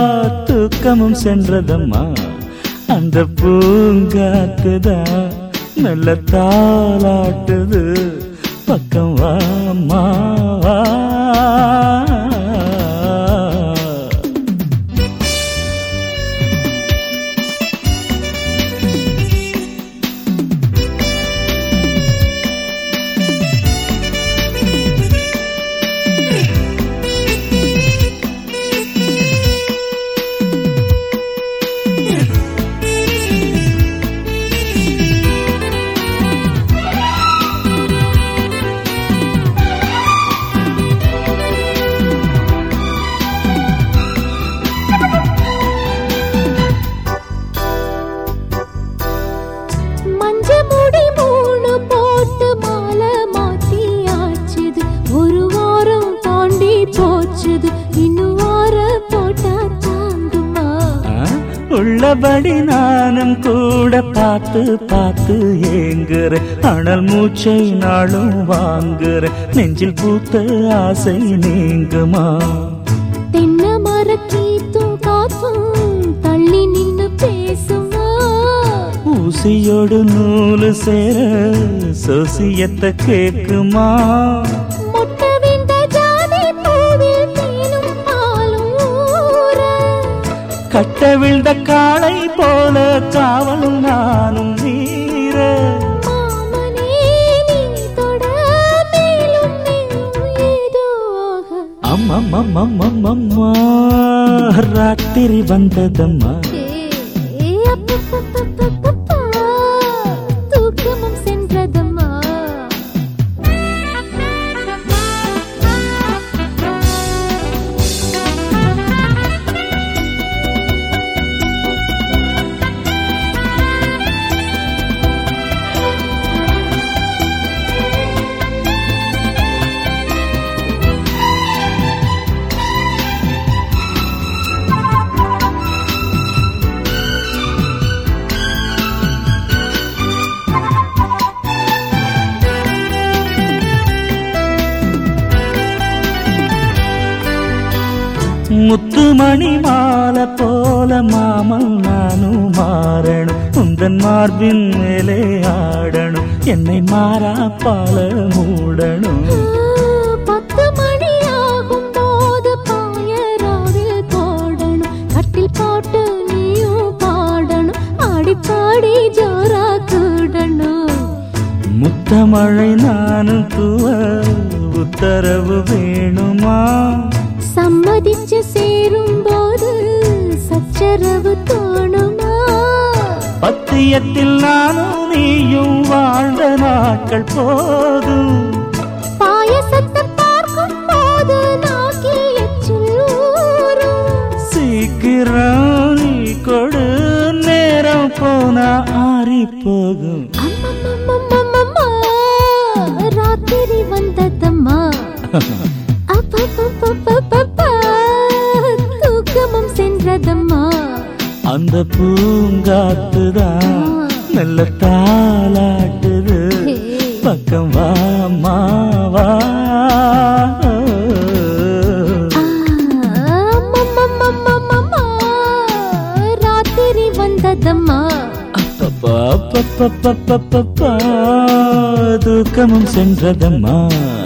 தூக்கமும் சென்றதம்மா அந்த பூங்காத்துதான் நல்ல தாளாட்டுது பக்கம் வாம்மா வா மஞ்ச முடி மூணு போட்டு மாலை மாத்தி ஆச்சுது ஒரு வாரம் தாண்டி போச்சுது இன்னும் வாரம் போட்டா தாங்குமா ஆ, உள்ளபடி நானும் கூட பார்த்து பார்த்து ஏங்குறேன் அனல் மூச்சை நாளும் வாங்குறேன் நெஞ்சில் பூத்த ஆசை நீங்குமா தென்னை மரக்கீத்தும் காத்தும் தள்ளி நின்னு பேசுமா ஊசியோடு நூலு சேர சோசியத்தை கேக்குமா மொட்டை விந்த ஜாதி பூவில் தேனும் பாலும் ஊற கட்ட விழுந்த காளை போல காவலும் நானும் நீர மாமனே நீ தொட மேலும் மேலும் ஏதோ ஆக அம்மம்மம்மம்மம்மா ராத்திரி வந்ததம்மா ஏ, அப்பப்பப்பப்பப்பா, தூக்கமும் சென்றதம்மா முத்துமணி மாலை போல மாமல் நானும் மாறணும் உந்தன் மார்பின் மேலே ஆடணும் என்னை மாறா பால மூடணும் பத்து மணி ஆகும் போது பாயராவில் போடணும் கட்டில் பாட்டு நீயும் பாடணும் ஆடி பாடி ஜோரா கூடணும் முத்தமழை நானும் தூவ உத்தரவு வேணுமா சம்மதிச்சு சேரும் போது சச்சரவு தோணுமா பத்தியத்தில் நானும் நீயும் வாழ்ந்த நாட்கள் போதும் பாயசத்தை பார்க்கும் போது நாக்கி எச்சில் ஊறும் சீக்கிரம் நீ கொடு நேரம் போனா ஆறி போகும் அம்மம்மம்மம்மம்மம்மா, ராத்திரி வந்ததம்மா அப்பப்பப்பப்பப்பா, தூக்கமும் சென்றதம்மா அந்த பூங்காத்துதான் நல்ல தாளாட்டுது ஹே. பக்கம் வாமா வா அம்மம்மம்மம்மம்மம்மா, ராத்திரி வந்ததம்மா அப்பப்பா, அப்பப்பப்பப்பப்பா, தூக்கமும் சென்றதம்மா